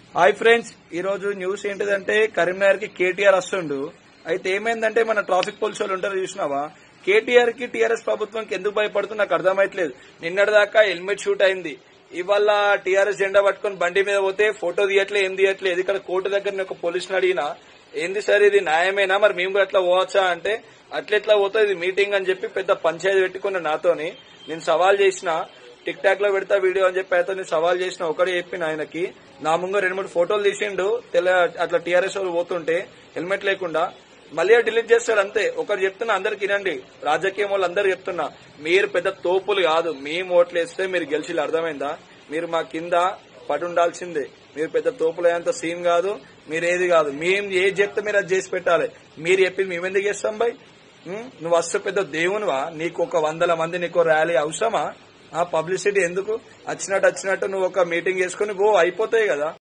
Hi friends ఈ రోజు news ఏంటిదంటే కరీంనగర్ కి కేటీఆర్ వస్తుండు అయితే ఏమైందంటే మన ట్రాఫిక్ పోలీసు వాళ్ళు ఉంటారు చూసినావా కేటీఆర్ కి టీఆర్ఎస్ ప్రభుత్వంకి ఎందుకు భయపడుతుంది నాకు అర్థమైతలేదు నిన్నటిదాకా హెల్మెట్ షూట్ అయింది ఇవాళ టీఆర్ఎస్ జెండా పట్టుకొని బండి మీద పోతే ఫోటో తీయట్లే ఏం తీయట్లేదు ఇక్కడ కోర్టు దగ్గర నేను ఒక పోలీసుని అడిగినా ఏంది సార్ ఇది న్యాయమేనా మరి మేము కూడా అట్లా పోవచ్చా అంటే అట్లెట్లా పోతుంది ఇది మీటింగ్ అని చెప్పి పెద్ద పంచాయతీ పెట్టుకున్న నాతోని నేను సవాల్ చేసిన టిక్ టాక్ లో పెడతా వీడియో అని చెప్పి అయితే నేను సవాల్ చేసిన ఒకటి చెప్పిన ఆయనకి నా ముందు రెండు మూడు ఫోటోలు తీసిండు తెల్ల అట్లా టీఆర్ఎస్ వాళ్ళు పోతుంటే హెల్మెట్ లేకుండా మళ్ళీ డిలీట్ చేస్తాడు అంతే ఒకరు చెప్తున్నా అందరికి వినండి రాజకీయం వాళ్ళు అందరు చెప్తున్నా మీరు పెద్ద తోపులు కాదు మేము ఓట్లు వేస్తే మీరు గెలిచి అర్థమైందా మీరు మా కింద పడి ఉండాల్సిందే మీరు పెద్ద తోపులు అయ్యేంత సీన్ కాదు మీరు ఏది కాదు మేము ఏది చెప్తే మీరు అది చేసి పెట్టాలి మీరు చెప్పింది మేము ఎందుకు చేస్తాం బై ఉం? నువ్వు వస్తే పెద్ద దేవునివా నీకు ఒక వందల మంది నీకు ర్యాలీ అవసరమా ఆ పబ్లిసిటీ ఎందుకు వచ్చినట్టు వచ్చినట్టు నువ్వు ఒక మీటింగ్ చేసుకుని పో అయిపోతాయి కదా